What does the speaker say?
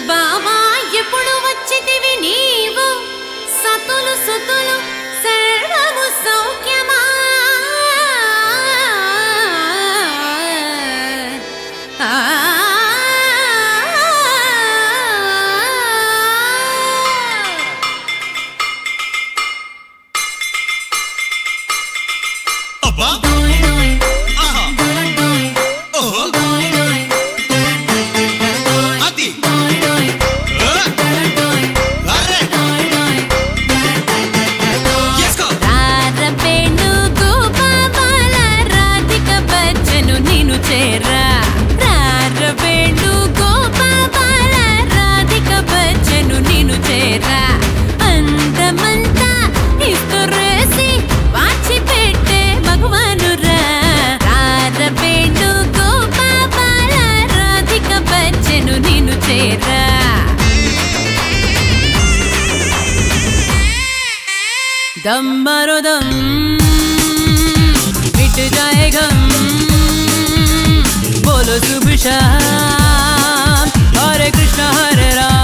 బావా ఎప్పుడు వచ్చితివి నీవు సతులు సుతులు సర్వము సౌఖ్యమా ఆ అబ్బా డోయ్ డోయ్ ఆహా డోయ్ డోయ్ ఓహో డోయ్ డోయ్ అది డోయ్ డోయ్ ఆ, డోయ్ అరే డోయ్ డోయ్ చేసుకో రారబేణు గోపాల రాధిక బచ్చను నిన్ను చేరా రారబేణు గోపాల రాధిక బచ్చను నిన్ను చేరా అందమంతా ఇస్తురేసి వాచి పెట్టే మగవానురా రారబేణు గోపాల రాధిక బచ్చను నిన్ను చేరా दम मारो दम मिट जाए गम बोलो शुभ शाम हरे कृष्ण हरे राम